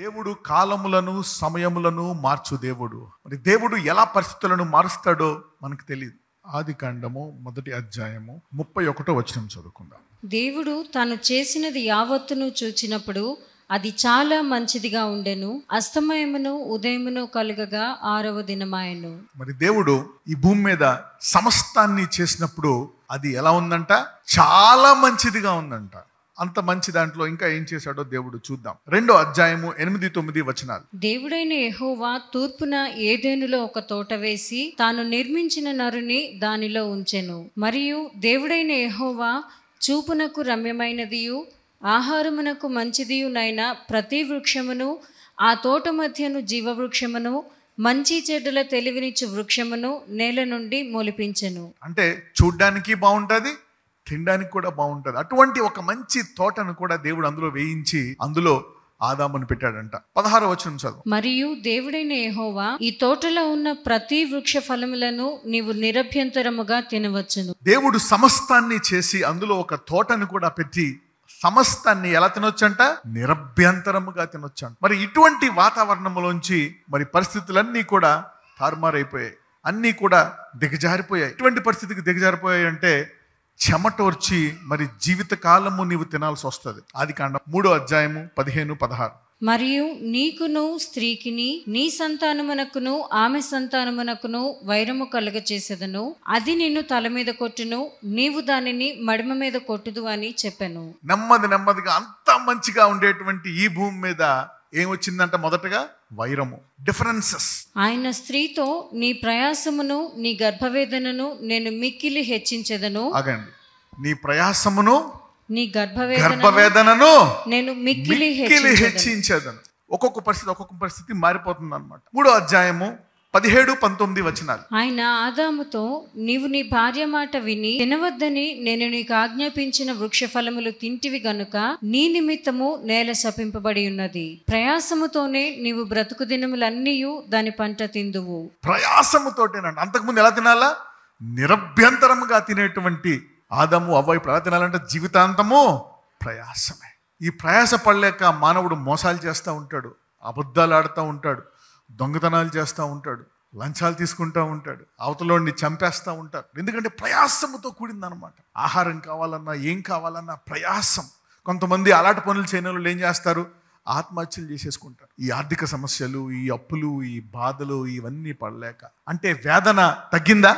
దేవుడు కాలములను సమయములను మార్చు దేవుడు మరి దేవుడు ఎలా పరిస్థితులను మారుస్తాడో మనకు తెలియదు ఆది కాండము మొదటి అధ్యాయము ముప్పై ఒకటో వచనం చదువుకుందాం దేవుడు తాను చేసినది యావత్తును చూచినప్పుడు అది చాలా మంచిదిగా ఉండెను అస్తమయమును ఉదయమును కలుగగా ఆరవ దినమాయను మరి దేవుడు ఈ భూమి మీద సమస్తాన్ని చేసినప్పుడు అది ఎలా ఉందంట చాలా మంచిదిగా ఉందంట అంత మంచి దాంట్లో ఇంకా ఏం చేశాడో దేవుడు చూద్దాం రెండో అధ్యాయము ఎనిమిది తొమ్మిది వచనాలు దేవుడైన యెహోవా తూర్పున ఏదేనులో ఒక తోట వేసి తాను నిర్మించిన నరుని దానిలో ఉంచెను మరియు దేవుడైన యెహోవా చూపునకు రమ్యమైనదియు ఆహారమునకు మంచిదియునైన ప్రతి వృక్షమును ఆ తోట మధ్యను జీవవృక్షమును మంచి చెడ్డల తెలివినిచ్చు వృక్షమును నేల నుండి మొలిపించెను అంటే చూడ్డానికి బాగుంటుంది తినడానికి కూడా బాగుంటుంది అటువంటి ఒక మంచి తోటను కూడా దేవుడు అందులో వేయించి అందులో ఆదామును పెట్టాడంట పదహారు వచనం చదువు మరియు దేవుడైన యెహోవా ఈ తోటలో ఉన్న ప్రతి వృక్ష ఫలములను నీవు నిరభ్యంతరముగా తినవచ్చును దేవుడు సమస్తాన్ని చేసి అందులో ఒక తోటను కూడా పెట్టి సమస్తాన్ని ఎలా తినొచ్చంట నిరభ్యంతరముగా తినొచ్చంట మరి ఇటువంటి వాతావరణంలోంచి మరి పరిస్థితులన్నీ కూడా తారుమారైపోయాయి అన్నీ కూడా దిగజారిపోయాయి ఇటువంటి పరిస్థితికి దిగజారిపోయాయి అంటే చెమటోర్చి మరి జీవిత కాలము నీవు తినాల్సి వస్తుంది ఆది కాండ మూడో అధ్యాయము పదిహేను పదహారు మరియు నీకును స్త్రీకిని నీ సంతానమునకును ఆమె సంతానమునకును వైరము కలుగ చేసేదను అది నిన్ను తల మీద కొట్టును నీవు దానిని మడిమ మీద కొట్టుదు అని చెప్పాను నెమ్మది నెమ్మదిగా అంత మంచిగా ఉండేటువంటి ఈ భూమి మీద ఏం వచ్చిందంట మొదటగా వైరము డిఫరెన్సెస్ ఆయన స్త్రీతో నీ ప్రయాసమును నీ గర్భవేదనను నేను మిక్కిలి హెచ్చించెదను ఆగండి నీ ప్రయాసమును నీ గర్భవేదన గర్భవేదనను నేను మిక్కిలి మిక్కిలి హెచ్చించెదను హెచ్చించేదను ఒక్కొక్క పరిస్థితి ఒక్కొక్క పరిస్థితి మారిపోతుంది అనమాట మూడో అధ్యాయము పదిహేడు పంతొమ్మిది వచనాలు ఆయన ఆదాముతో నీవు నీ భార్య మాట విని తినవద్దని నేను నీకు ఆజ్ఞాపించిన వృక్ష ఫలములు తింటివి గనుక నీ నిమిత్తము నేల శపింపబడి ఉన్నది ప్రయాసముతోనే నీవు బ్రతుకు దినములన్నీయు దాని పంట తిందువు ప్రయాసముతోటేనండి అంతకుముందు ఎలా తినాలా నిరభ్యంతరముగా తినేటువంటి ఆదము అవ్వ ఇప్పుడు ఎలా తినాలంటే జీవితాంతము ప్రయాసమే ఈ ప్రయాస పడలేక మానవుడు మోసాలు చేస్తూ ఉంటాడు అబద్ధాలు ఆడుతూ ఉంటాడు దొంగతనాలు చేస్తూ ఉంటాడు లంచాలు తీసుకుంటూ ఉంటాడు అవతలోని చంపేస్తూ ఉంటారు ఎందుకంటే ప్రయాసముతో కూడిందనమాట ఆహారం కావాలన్నా ఏం కావాలన్నా ప్రయాసం కొంతమంది అలాంటి పనులు చేయని వాళ్ళు ఏం చేస్తారు ఆత్మహత్యలు చేసేసుకుంటారు ఈ ఆర్థిక సమస్యలు ఈ అప్పులు ఈ బాధలు ఇవన్నీ పడలేక అంటే వేదన తగ్గిందా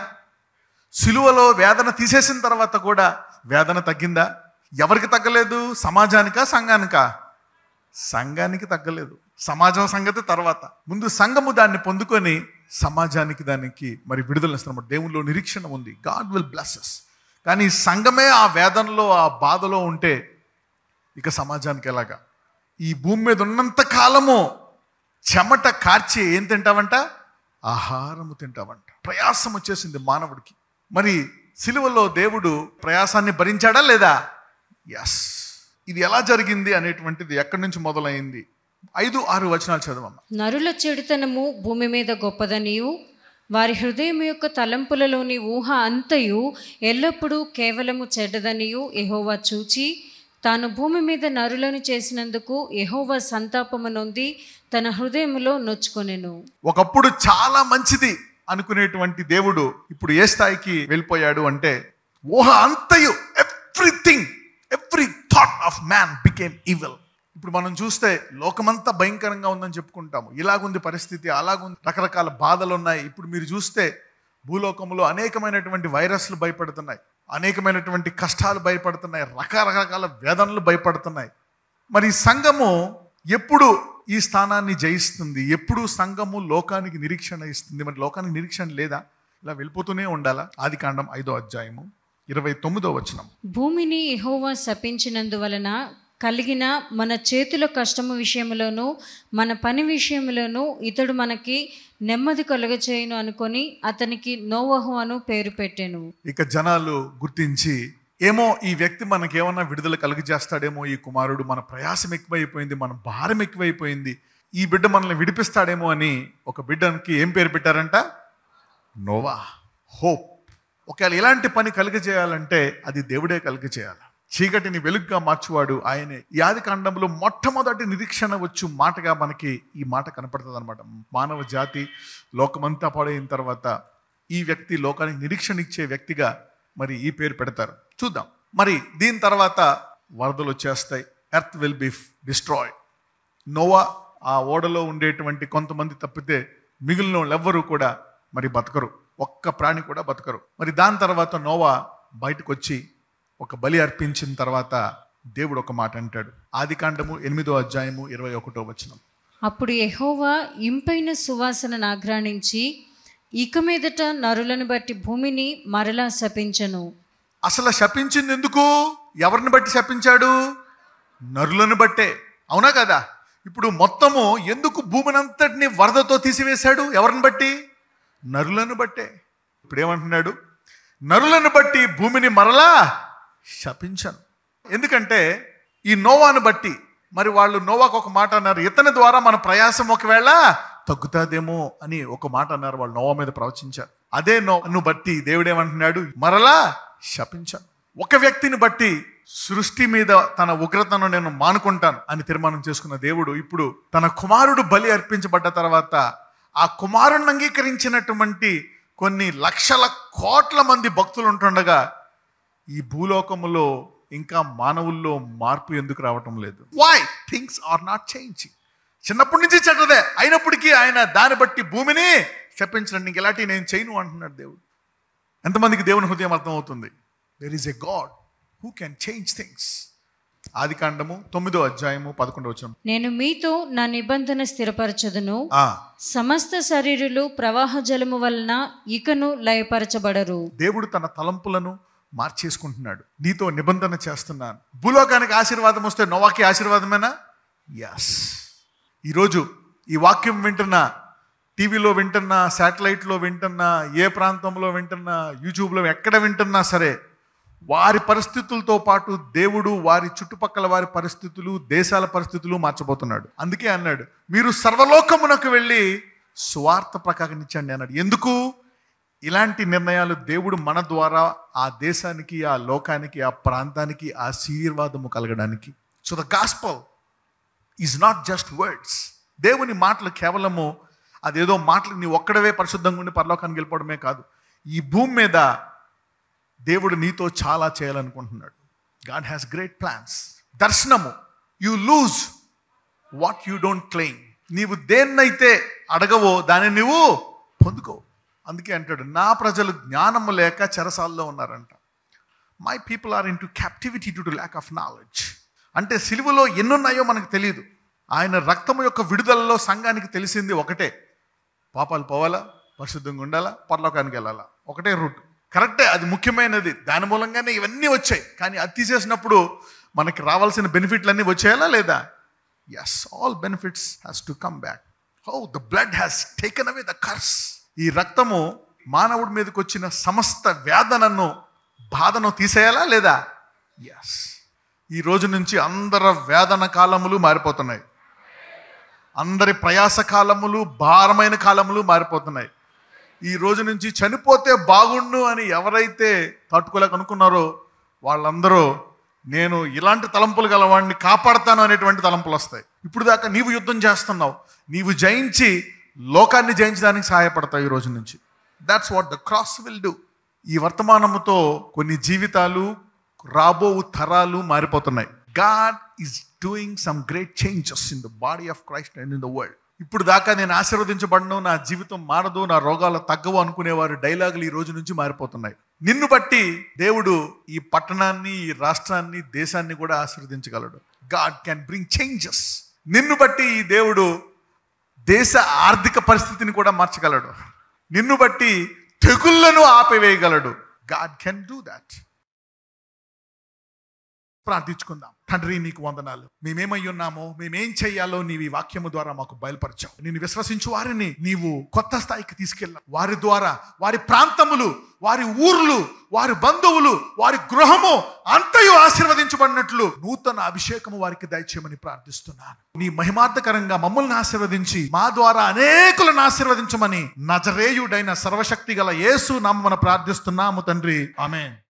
సిలువలో వేదన తీసేసిన తర్వాత కూడా వేదన తగ్గిందా ఎవరికి తగ్గలేదు సమాజానికా సంఘానికా సంఘానికి తగ్గలేదు సమాజం సంగతి తర్వాత ముందు సంఘము దాన్ని పొందుకొని సమాజానికి దానికి మరి విడుదల ఇస్తున్నమాట దేవుల్లో నిరీక్షణ ఉంది గాడ్ విల్ బ్లెస్సెస్ కానీ సంఘమే ఆ వేదనలో ఆ బాధలో ఉంటే ఇక సమాజానికి ఎలాగా ఈ భూమి మీద ఉన్నంత కాలము చెమట కార్చి ఏం తింటావంట ఆహారము తింటావంట ప్రయాసం వచ్చేసింది మానవుడికి మరి సిలువలో దేవుడు ప్రయాసాన్ని భరించాడా లేదా ఎస్ ఇది ఎలా జరిగింది అనేటువంటిది ఎక్కడి నుంచి మొదలైంది ఐదు ఆరు వచనాలు చదవమ్మ నరుల చెడుతనము భూమి మీద గొప్పదనియు వారి హృదయం యొక్క తలంపులలోని ఊహ అంతయు ఎల్లప్పుడూ కేవలము చెడ్డదనియు ఎహోవా చూచి తాను భూమి మీద నరులను చేసినందుకు ఎహోవా సంతాపము నొంది తన హృదయములో నొచ్చుకొనెను ఒకప్పుడు చాలా మంచిది అనుకునేటువంటి దేవుడు ఇప్పుడు ఏ స్థాయికి వెళ్ళిపోయాడు అంటే ఊహ అంతయు everything every thought of man became evil ఇప్పుడు మనం చూస్తే లోకమంతా భయంకరంగా ఉందని చెప్పుకుంటాము ఇలాగుంది పరిస్థితి అలాగుంది రకరకాల బాధలు ఉన్నాయి ఇప్పుడు మీరు చూస్తే భూలోకంలో అనేకమైనటువంటి వైరస్లు భయపడుతున్నాయి అనేకమైనటువంటి కష్టాలు భయపడుతున్నాయి రకరకాల వేదనలు భయపడుతున్నాయి మరి సంఘము ఎప్పుడు ఈ స్థానాన్ని జయిస్తుంది ఎప్పుడు సంఘము లోకానికి నిరీక్షణ ఇస్తుంది మరి లోకానికి నిరీక్షణ లేదా ఇలా వెళ్ళిపోతూనే ఉండాలా ఆది కాండం ఐదో అధ్యాయము ఇరవై తొమ్మిదో వచనం భూమిని ఎహోవా శపించినందువలన కలిగిన మన చేతుల కష్టము విషయంలోనూ మన పని విషయంలోనూ ఇతడు మనకి నెమ్మది కలుగచేయను అనుకొని అతనికి నోవహు అను పేరు పెట్టాను ఇక జనాలు గుర్తించి ఏమో ఈ వ్యక్తి మనకేమన్నా విడుదల కలుగజేస్తాడేమో ఈ కుమారుడు మన ప్రయాసం ఎక్కువైపోయింది మన భారం ఎక్కువైపోయింది ఈ బిడ్డ మనల్ని విడిపిస్తాడేమో అని ఒక బిడ్డకి ఏం పేరు పెట్టారంట నోవా హోప్ ఒకవేళ ఇలాంటి పని కలిగజేయాలంటే అది దేవుడే కలిగజేయాలి చీకటిని వెలుగుగా మార్చువాడు ఆయనే ఈ ఆది కాండంలో మొట్టమొదటి నిరీక్షణ వచ్చు మాటగా మనకి ఈ మాట కనపడుతుంది అనమాట మానవ జాతి లోకమంతా పాడైన తర్వాత ఈ వ్యక్తి లోకానికి నిరీక్షణ ఇచ్చే వ్యక్తిగా మరి ఈ పేరు పెడతారు చూద్దాం మరి దీని తర్వాత వరదలు వచ్చేస్తాయి earth will be destroy Noah ఆ ఓడలో ఉండేటువంటి కొంతమంది తప్పితే మిగిలిన వాళ్ళెవ్వరూ కూడా మరి బతకరు ఒక్క ప్రాణి కూడా బతకరు మరి దాని తర్వాత నోవా బయటకు వచ్చి ఒక బలి అర్పించిన తర్వాత దేవుడు ఒక మాట అంటాడు ఆది కాండము ఎనిమిదో అధ్యాయము ఇరవై ఒకటో వచనం అప్పుడు యెహోవా ఇంపైన సువాసనను ఆఘ్రాణించి ఇక మీదట నరులను బట్టి భూమిని మరలా శపించను అసలు శపించింది ఎందుకు ఎవరిని బట్టి శపించాడు నరులను బట్టే అవునా కదా ఇప్పుడు మొత్తము ఎందుకు భూమినంతటిని వరదతో తీసివేశాడు ఎవరిని బట్టి నరులను బట్టే ఇప్పుడు ఏమంటున్నాడు నరులను బట్టి భూమిని మరలా శపించను ఎందుకంటే ఈ నోవాను బట్టి మరి వాళ్ళు నోవాకు ఒక మాట అన్నారు ఇతని ద్వారా మన ప్రయాసం ఒకవేళ తగ్గుతాదేమో అని ఒక మాట అన్నారు వాళ్ళు నోవా మీద ప్రవచించారు అదే నోను బట్టి దేవుడు ఏమంటున్నాడు మరలా శపించాను ఒక వ్యక్తిని బట్టి సృష్టి మీద తన ఉగ్రతను నేను మానుకుంటాను అని తీర్మానం చేసుకున్న దేవుడు ఇప్పుడు తన కుమారుడు బలి అర్పించబడ్డ తర్వాత ఆ కుమారుణ్ణి అంగీకరించినటువంటి కొన్ని లక్షల కోట్ల మంది భక్తులు ఉంటుండగా ఈ భూలోకములో ఇంకా మానవుల్లో మార్పు ఎందుకు రావటం లేదు why things are not changing చిన్నప్పటి నుంచి చెడ్డదే అయినప్పటికీ ఆయన దాన్ని బట్టి భూమిని చెప్పించండి ఇంక ఇలాంటివి నేను చేయను అంటున్నాడు దేవుడు ఎంతమందికి దేవుని హృదయం అర్థమవుతుంది there is a God who can change things ఆది కాండము తొమ్మిదో అధ్యాయము పదకొండవ వచనం నేను మీతో నా నిబంధన స్థిరపరచదును ఆ, సమస్త శరీరులు ప్రవాహ జలము వలన ఇకను లయపరచబడరు దేవుడు తన తలంపులను మార్చేసుకుంటున్నాడు నీతో నిబంధన చేస్తున్నాను భూలోకానికి ఆశీర్వాదం వస్తే నోవాకి ఆశీర్వాదమేనా ఎస్ ఈరోజు ఈ వాక్యం వింటున్నా టీవీలో వింటున్నా శాటిలైట్లో వింటున్నా ఏ ప్రాంతంలో వింటున్నా యూట్యూబ్లో ఎక్కడ వింటున్నా సరే వారి పరిస్థితులతో పాటు దేవుడు వారి చుట్టుపక్కల వారి పరిస్థితులు దేశాల పరిస్థితులు మార్చబోతున్నాడు అందుకే అన్నాడు మీరు సర్వలోకమునకు వెళ్ళి స్వార్థ ప్రకాశించండి అన్నాడు ఎందుకు ఇలాంటి నిర్ణయాలు దేవుడు మన ద్వారా ఆ దేశానికి ఆ లోకానికి ఆ ప్రాంతానికి ఆశీర్వాదము కలగడానికి so the gospel is not just words దేవుని మాటలు కేవలము అదేదో మాటలు నీ ఒక్కడవే పరిశుద్ధంగా ఉండి పరలోకానికి వెళ్ళిపోవడమే కాదు ఈ భూమి మీద దేవుడు నీతో చాలా చేయాలనుకుంటున్నాడు గాడ్ హ్యాస్ గ్రేట్ ప్లాన్స్ దర్శనము you lose what you don't claim నీవు దేన్నైతే అడగవో దాన్ని నువ్వు పొందుకో అందుకే అంటాడు నా ప్రజలు జ్ఞానము లేక చెరసాల్లో ఉన్నారంట my people are into captivity to lack of knowledge అంటే సిలువలో ఎన్నున్నాయో మనకు తెలియదు ఆయన రక్తము యొక్క విడుదలలో సంఘానికి తెలిసింది ఒకటే పాపాలు పోవాలా పరిశుద్ధంగా ఉండాలా పరలోకానికి వెళ్ళాలా ఒకటే రూట్ కరెక్టే అది ముఖ్యమైనది దాని మూలంగానే ఇవన్నీ వచ్చాయి కానీ అది తీసేసినప్పుడు మనకి రావాల్సిన బెనిఫిట్లన్నీ వచ్చాయలా లేదా yes all benefits has to come back how the blood has taken away the curse ఈ రక్తము మానవుడి మీదకి వచ్చిన సమస్త వేదనను బాధను తీసేయాలా లేదా ఎస్ ఈ రోజు నుంచి అందరి వేదన కాలములు మారిపోతున్నాయి అందరి ప్రయాస కాలములు భారమైన కాలములు మారిపోతున్నాయి ఈ రోజు నుంచి చనిపోతే బాగుండు అని ఎవరైతే తట్టుకోలేక అనుకున్నారో వాళ్ళందరూ నేను ఇలాంటి తలంపులు గల వాడిని కాపాడతాను అనేటువంటి తలంపులు వస్తాయి ఇప్పుడు దాకా నీవు యుద్ధం చేస్తున్నావు నీవు జయించి లోకాన్ని జయించడానికి సహాయపడతావు ఈ రోజు నుంచి that's what the cross will do ఈ వర్తమానముతో కొన్ని జీవితాలు రాబో తరాలు మారిపోతున్నాయి God is doing some great changes in the body of Christ and in the world ఇప్పుడు దాకా నేను ఆశీర్వదించబడను నా జీవితం మారదు నా రోగాలు తగ్గవు అనుకునేవారు డైలాగులు ఈ రోజు నుంచి మారిపోతున్నాయి నిన్ను బట్టి దేవుడు ఈ పట్టణాన్ని ఈ రాష్ట్రాన్ని దేశాన్ని కూడా ఆశీర్వదించగలడు గాడ్ క్యాన్ బ్రింగ్ చేంజెస్ నిన్ను బట్టి ఈ దేవుడు దేశ ఆర్థిక పరిస్థితిని కూడా మార్చగలడు నిన్ను బట్టి తెగుళ్లను ఆపివేయగలడు గాడ్ కెన్ డూ దాట్ ప్రార్థించుకుందాం తండ్రి నీకు వందనాలు మేమేమై ఉన్నామో మేమేం చెయ్యాలో నీవు ఈ వాక్యము ద్వారా మాకు బయలుపరచావు నేను విశ్వసించు వారిని నీవు కొత్త స్థాయికి తీసుకెళ్ళావు వారి ద్వారా వారి ప్రాంతములు వారి ఊర్లు వారి బంధువులు వారి గృహము అంతయు ఆశీర్వదించబడినట్లు నూతన అభిషేకము వారికి దయచేయమని ప్రార్థిస్తున్నాను నీ మహిమార్థకరంగా మమ్మల్ని ఆశీర్వదించి మా ద్వారా అనేకులను ఆశీర్వదించమని నజరేయుడైన సర్వశక్తి గల యేసు నామమున ప్రార్థిస్తున్నాము తండ్రి ఆమెన్